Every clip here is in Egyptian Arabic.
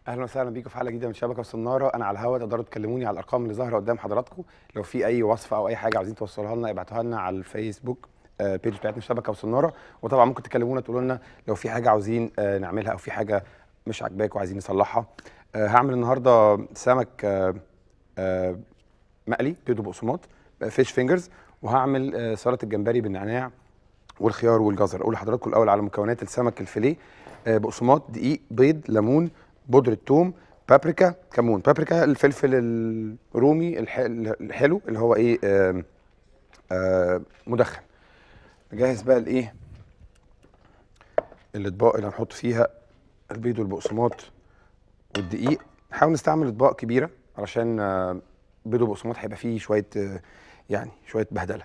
اهلا وسهلا بيكم في حلقه جديده من شبكه وصناره انا على الهواء تقدروا تكلموني على الارقام اللي ظاهره قدام حضراتكم لو في اي وصفه او اي حاجه عايزين توصلوها لنا ابعتوها لنا على الفيسبوك آه، بيج بتاعتنا شبكه وصناره وطبعا ممكن تكلمونا تقولوا لنا لو في حاجه عاوزين آه، نعملها او في حاجه مش عاجباكم وعايزين نصلحها آه، هعمل النهارده سمك آه، آه، مقلي بيض وبقسماط فيش فينجرز وهعمل آه، سلطه الجمبري بالنعناع والخيار والجزر اقول لحضراتكم الاول على مكونات السمك الفيليه آه، بقسماط دقيق بيض ليمون بودره ثوم بابريكا كمون بابريكا الفلفل الرومي الح- الحلو اللي هو ايه آه آه مدخن نجهز بقى الايه الاطباق اللي هنحط فيها البيض والبقسماط والدقيق نحاول نستعمل اطباق كبيره علشان آه، بيض وبقسماط هيبقى فيه شويه آه، يعني شويه بهدله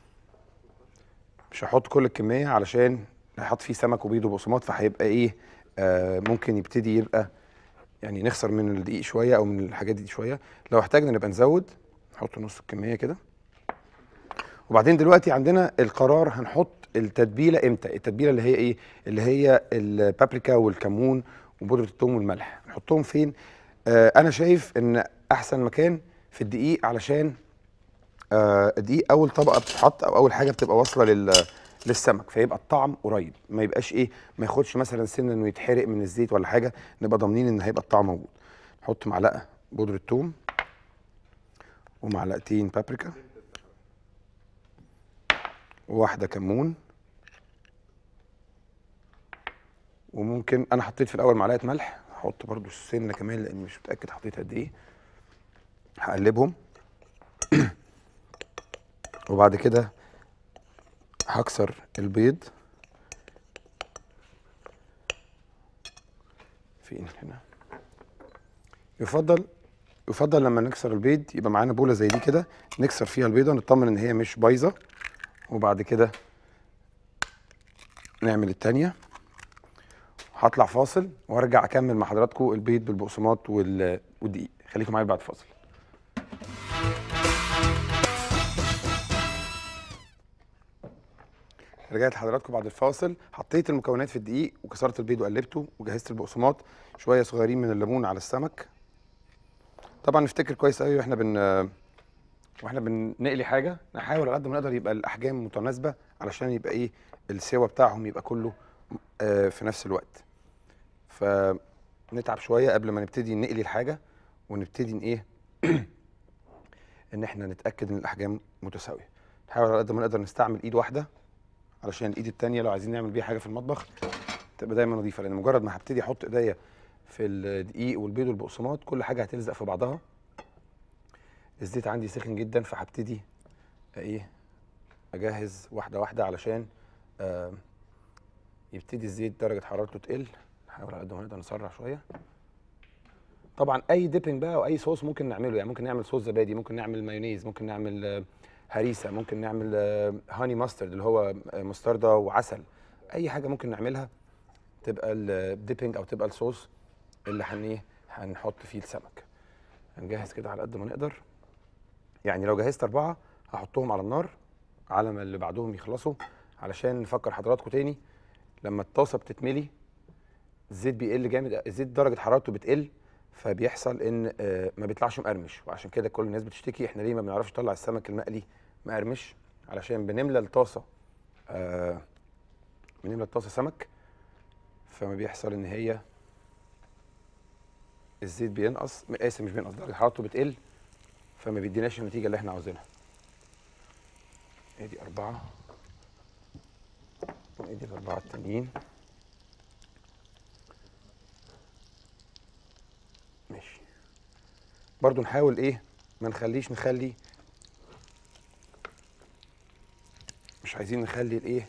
مش هحط كل الكميه علشان هحط فيه سمك وبيض وبقسماط فهيبقى ايه آه ممكن يبتدي يبقى يعني نخسر من الدقيق شويه او من الحاجات دي شويه لو احتاجنا نبقى نزود نحط نص الكميه كده وبعدين دلوقتي عندنا القرار هنحط التتبيله امتى التتبيله اللي هي ايه اللي هي البابريكا والكمون وبودره الثوم والملح نحطهم فين آه انا شايف ان احسن مكان في الدقيق علشان آه الدقيق اول طبقه بتتحط او اول حاجه بتبقى واصله لل للسمك فيبقى الطعم قريب ما يبقاش ايه ما ياخدش مثلا سن انه يتحرق من الزيت ولا حاجه نبقى ضامنين ان هيبقى الطعم موجود نحط معلقه بودره ثوم ومعلقتين بابريكا وواحده كمون وممكن انا حطيت في الاول معلقه ملح هحط برضو السنه كمان لاني مش متاكد حطيت قد ايه هقلبهم وبعد كده هكسر البيض فين هنا يفضل يفضل لما نكسر البيض يبقى معانا بوله زي دي كده نكسر فيها البيضه نطمن ان هي مش بايظه وبعد كده نعمل التانية هطلع فاصل وارجع اكمل مع حضراتكم البيض بالبقسماط وال- والدقيق خليكم معايا بعد فاصل رجعت لحضراتكم بعد الفاصل حطيت المكونات في الدقيق وكسرت البيض وقلبته وجهزت البقسماط شويه صغيرين من الليمون على السمك طبعا نفتكر كويس قوي واحنا بن واحنا بنقلي حاجه نحاول على قد ما نقدر يبقى الاحجام متناسبه علشان يبقى ايه السوا بتاعهم يبقى كله آه في نفس الوقت فنتعب شويه قبل ما نبتدي نقلي الحاجه ونبتدي ان ايه ان احنا نتاكد ان الاحجام متساويه نحاول على قد ما نقدر نستعمل ايد واحده علشان الايد التانية لو عايزين نعمل بيها حاجه في المطبخ تبقى دايما نظيفه لان مجرد ما هبتدي احط ايديا في الدقيق والبيض والبقسماط كل حاجه هتلزق في بعضها الزيت عندي سخن جدا فهبتدي ايه اجهز واحده واحده علشان آه يبتدي الزيت درجه حرارته تقل نحاول على قد ما نقدر نسرع شويه طبعا اي ديبنج بقى او اي صوص ممكن نعمله يعني ممكن نعمل صوص زبادي ممكن نعمل مايونيز ممكن نعمل آه، هريسه ممكن نعمل هاني ماسترد اللي هو آه، مستردة وعسل اي حاجه ممكن نعملها تبقى الديبنج او تبقى الصوص اللي هن ايه هنحط فيه السمك هنجهز كده على قد ما نقدر يعني لو جهزت اربعه هحطهم على النار على ما اللي بعدهم يخلصوا علشان نفكر حضراتكم تاني لما الطاسه بتتملي الزيت بيقل جامد الزيت درجه حرارته بتقل فبيحصل ان آه، ما بيطلعش مقرمش وعشان كده كل الناس بتشتكي احنا ليه ما بنعرفش نطلع السمك المقلي مقرمش علشان بنملى الطاسه آه بنملى الطاسه سمك فما بيحصل ان هي الزيت بينقص اسف مش بينقص درجه حرارته بتقل فما بيديناش النتيجه اللي احنا عاوزينها ادي اربعه وادي الاربعه التانيين ماشي برضو نحاول ايه ما نخليش نخلي مش عايزين نخلي الايه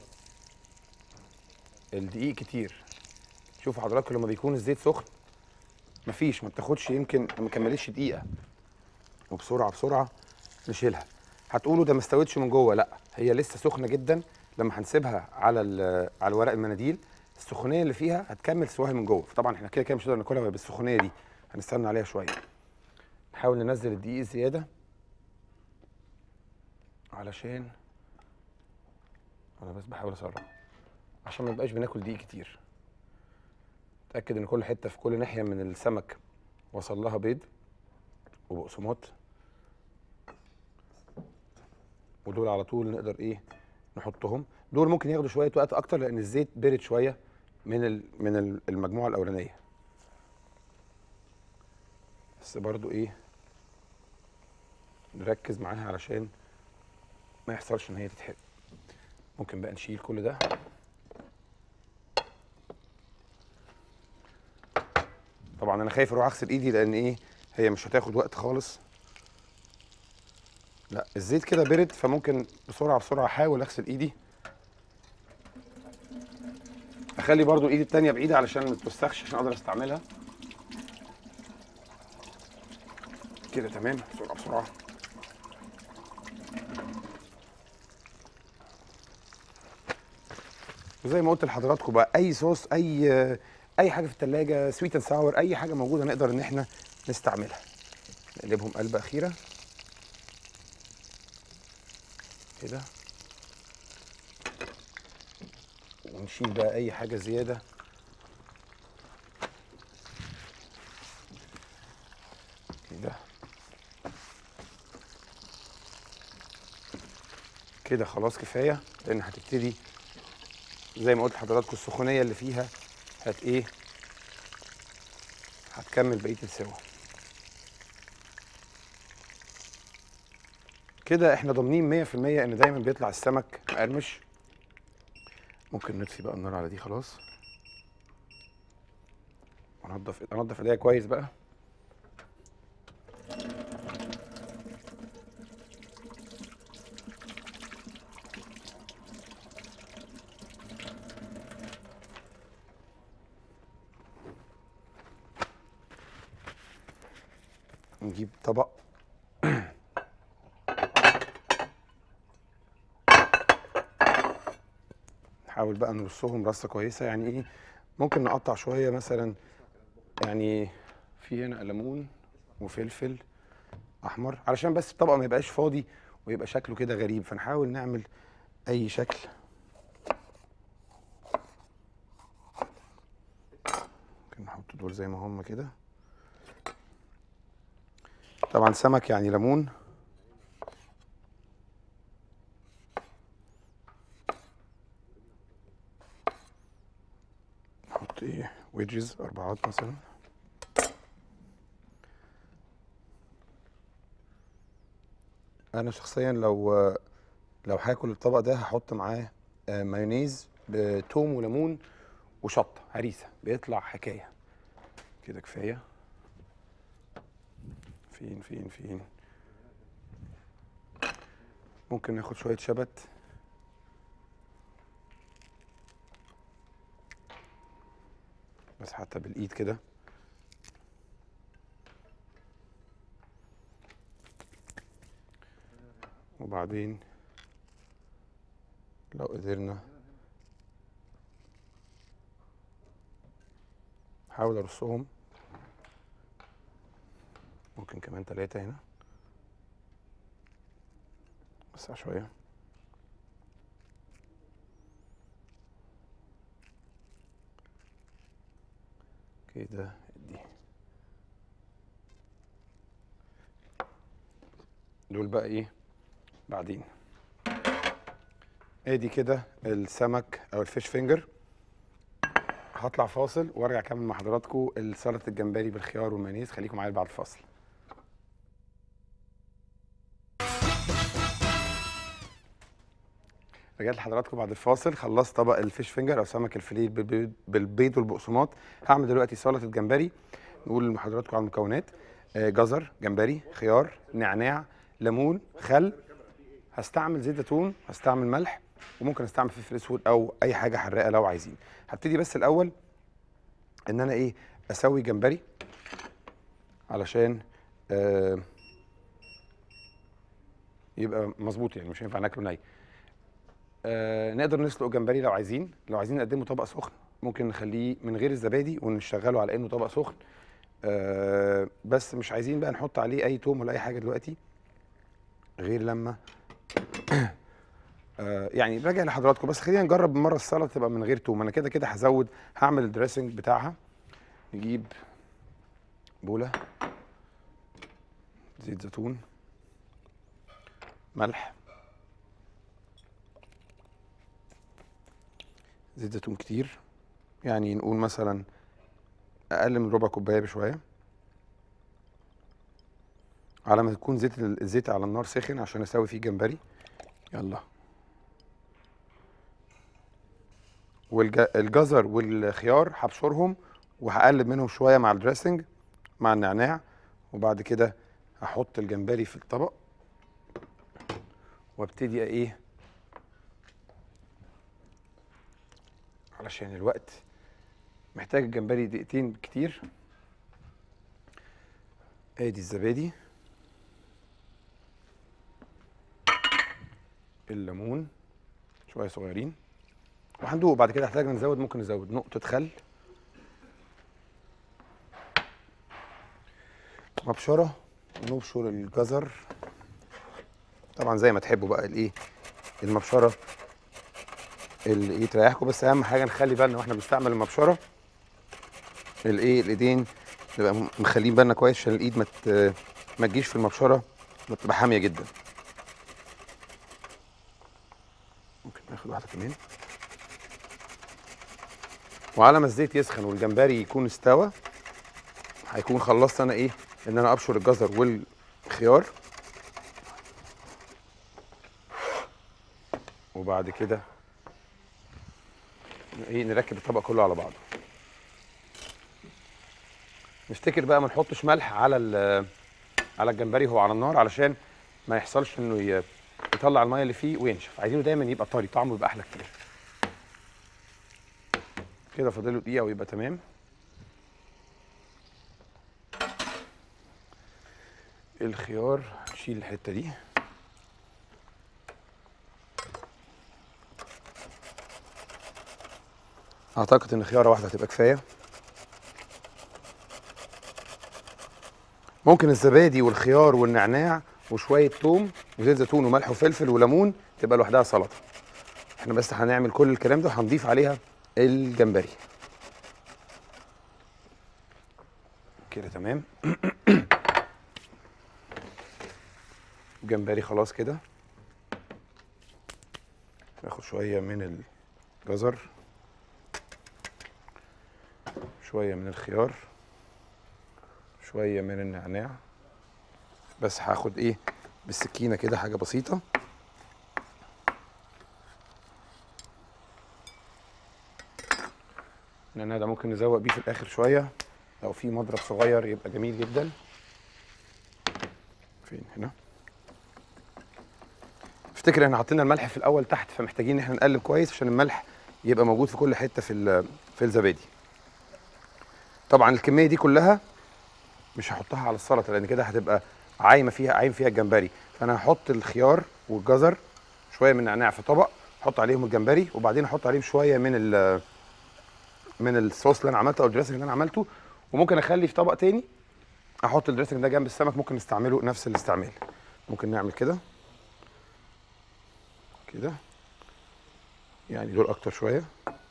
الدقيق كتير شوفوا حضراتكم لما بيكون الزيت سخن مفيش ما بتاخدش يمكن ما كملتش دقيقه وبسرعه بسرعه نشيلها هتقولوا ده ما استوتش من جوه لا هي لسه سخنه جدا لما هنسيبها على ال- على ورق المناديل السخونيه اللي فيها هتكمل سواها من جوه فطبعا احنا كده كده مش هنقدر ناكلها وهي بالسخونيه دي هنستنى عليها شويه نحاول ننزل الدقيق زياده علشان انا بس بحاول اسرع عشان ما نبقاش بناكل دقيق كتير اتاكد ان كل حته في كل ناحيه من السمك وصل لها بيض وبقسماط ودول على طول نقدر ايه نحطهم دول ممكن ياخدوا شويه وقت اكتر لان الزيت برد شويه من ال- من ال- المجموعه الاولانيه بس برضو ايه نركز معاها علشان ما يحصلش ان هي تتحرق ممكن بقى نشيل كل ده طبعا انا خايف اروح اغسل ايدي لان ايه هي مش هتاخد وقت خالص لا الزيت كده برد فممكن بسرعه بسرعه احاول اغسل ايدي اخلي برضو ايدي التانية بعيدة علشان ما تتوسخش عشان اقدر استعملها كده تمام بسرعة بسرعة وزي ما قلت لحضراتكم بقى اي صوص اي اي حاجه في التلاجة سويت اند ساور اي حاجه موجوده نقدر ان احنا نستعملها نقلبهم قلبه اخيره كده ونشيل بقى اي حاجه زياده كده كده خلاص كفايه لان هتبتدي زي ما قلت لحضراتكم السخونيه اللي فيها هت ايه هتكمل بقيه السوا كده احنا ضامنين 100% ان دايما بيطلع السمك مقرمش ممكن نطفي بقى النار على دي خلاص وانضف انضف ايديا كويس بقى نجيب طبق نحاول بقى نرصهم رصه كويسه يعني ايه ممكن نقطع شويه مثلا يعني في هنا ليمون وفلفل احمر علشان بس الطبق ما يبقاش فاضي ويبقى شكله كده غريب فنحاول نعمل اي شكل ممكن نحط دول زي ما هم كده طبعا سمك يعني ليمون نحط ايه ويدجز اربعات مثلا انا شخصيا لو لو هاكل الطبق ده هحط معاه آه، مايونيز بتوم وليمون وشطه هريسه بيطلع حكايه كده كفايه فين فين فين ممكن ناخد شويه شبت بس حتى بالايد كده وبعدين لو قدرنا حاول ارصهم ممكن كمان تلاتة هنا وسع شوية كده دي دول بقى ايه بعدين ادي كده السمك او الفيش فينجر هطلع فاصل وارجع اكمل مع حضراتكم السلطه الجمبري بالخيار والمايونيز خليكم معايا بعد الفاصل رجعت لحضراتكم بعد الفاصل خلصت طبق الفيش فينجر او سمك الفيليه بالبيض- بالبيض والبقسماط هعمل دلوقتي سلطه جمبري نقول لحضراتكم على المكونات آه، جزر جمبري خيار نعناع ليمون خل هستعمل زيت زيتون هستعمل ملح وممكن استعمل فلفل اسود او اي حاجه حراقه لو عايزين هبتدي بس الاول ان انا ايه اسوي جمبري علشان آه يبقى مظبوط يعني مش هينفع ناكله ني آه نقدر نسلق جمبري لو عايزين لو عايزين نقدمه طبق سخن ممكن نخليه من غير الزبادي ونشغله على انه طبق سخن آه بس مش عايزين بقى نحط عليه اي توم ولا اي حاجه دلوقتي غير لما آه يعني راجع لحضراتكم بس خلينا نجرب مره السلطه تبقى من غير توم انا كده كده هزود هعمل الدريسنج بتاعها نجيب بولة زيت زيتون ملح زيت زيتون كتير يعني نقول مثلا اقل من ربع كوبايه بشويه على ما تكون زيت الزيت على النار سخن عشان اسوي فيه جمبري يلا والجزر والخيار هبشرهم وهقلب منهم شويه مع الدريسنج مع النعناع وبعد كده هحط الجمبري في الطبق وابتدي ايه علشان الوقت محتاج الجمبري دقيقتين كتير ادي الزبادي الليمون شويه صغيرين وهندوق بعد كده احتاجنا نزود ممكن نزود نقطه خل مبشره ونبشر الجزر طبعا زي ما تحبوا بقى الايه المبشره اللي ايه تريحكم بس اهم حاجه نخلي بالنا واحنا بنستعمل المبشره الايه الايدين نبقى مخلين بالنا كويس عشان الايد ما ما تجيش في المبشره بتبقى حاميه جدا ممكن ناخد واحده كمان وعلى ما الزيت يسخن والجمبري يكون استوى هيكون خلصت انا ايه ان انا ابشر الجزر والخيار وبعد كده ايه نركب الطبق كله على بعضه نفتكر بقى ما نحطش ملح على على الجمبري وهو على النار علشان ما يحصلش انه يطلع الميه اللي فيه وينشف عايزينه دايما يبقى طري طعمه يبقى احلى كتير كده فاضله دقيقه ويبقى تمام الخيار نشيل الحته دي اعتقد ان خياره واحده هتبقى كفايه ممكن الزبادي والخيار والنعناع وشويه توم وزيت زيتون وملح وفلفل وليمون تبقى لوحدها سلطه احنا بس هنعمل كل الكلام ده وهنضيف عليها الجمبري كده تمام الجمبري خلاص كده ناخد شويه من الجزر شويه من الخيار شويه من النعناع بس هاخد ايه بالسكينه كده حاجه بسيطه النعناع ده ممكن نزوق بيه في الاخر شويه لو في مضرب صغير يبقى جميل جدا فين هنا افتكر احنا حطينا الملح في الاول تحت فمحتاجين ان احنا نقلب كويس عشان الملح يبقى موجود في كل حته في في الزبادي طبعا الكميه دي كلها مش هحطها على السلطه لان كده هتبقى عايمه فيها عايم فيها الجمبري فانا هحط الخيار والجزر شويه من النعناع في طبق احط عليهم الجمبري وبعدين احط عليهم شويه من ال من الصوص اللي انا عملته او الدريسنج اللي انا عملته وممكن اخلي في طبق تاني احط الدريسنج ده جنب السمك ممكن نستعمله نفس الاستعمال ممكن نعمل كده كده يعني دول اكتر شويه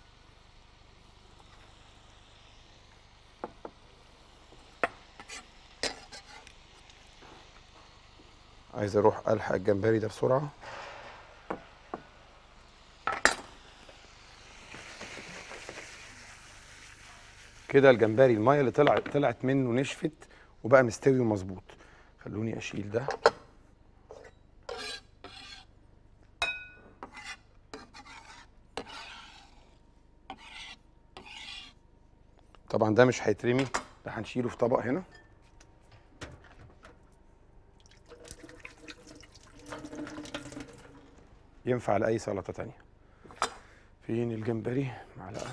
عايز اروح الحق الجمبري ده بسرعه كده الجمبري الميه اللي طلعت طلعت منه نشفت وبقى مستوي ومظبوط خلوني اشيل ده طبعا ده مش هيترمي ده هنشيله في طبق هنا ينفع لأي سلطة تانية فين الجمبري معلقة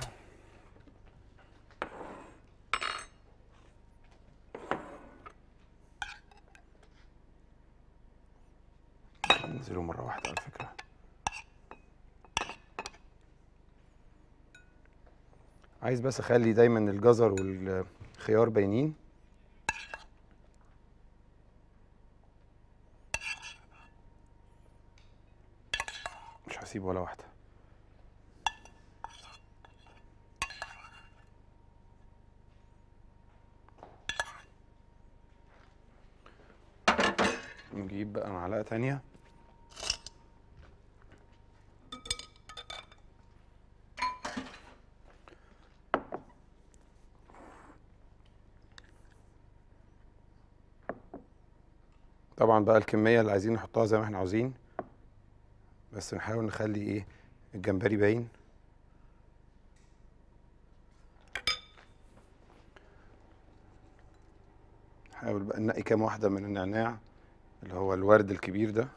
ننزله مرة واحدة على فكرة عايز بس اخلي دايما الجزر والخيار باينين مش هسيب ولا واحده بقى معلقه تانية طبعا بقى الكميه اللي عايزين نحطها زي ما احنا عاوزين بس نحاول نخلي ايه الجمبري باين نحاول بقى ننقي كام واحده من النعناع اللي هو الورد الكبير ده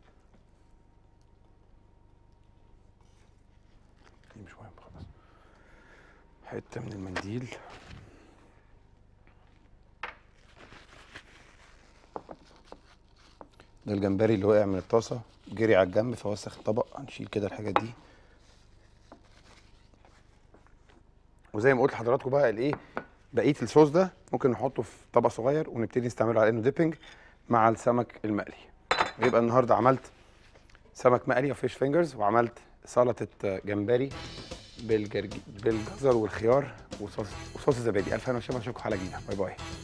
دي مش مهم خلاص حته من المنديل ده الجمبري اللي وقع من الطاسه جري على الجنب فوسخ الطبق هنشيل كده الحاجات دي وزي ما قلت لحضراتكم بقى الايه بقيه الصوص ده ممكن نحطه في طبق صغير ونبتدي نستعمله على انه ديبنج مع السمك المقلي يبقى النهارده عملت سمك مقلي او فيش فينجرز وعملت سلطه جمبري بالجرج... بالجزر والخيار وصوص وصوص الزبادي الف هنا وشفا اشوفكم حلقه جديده باي باي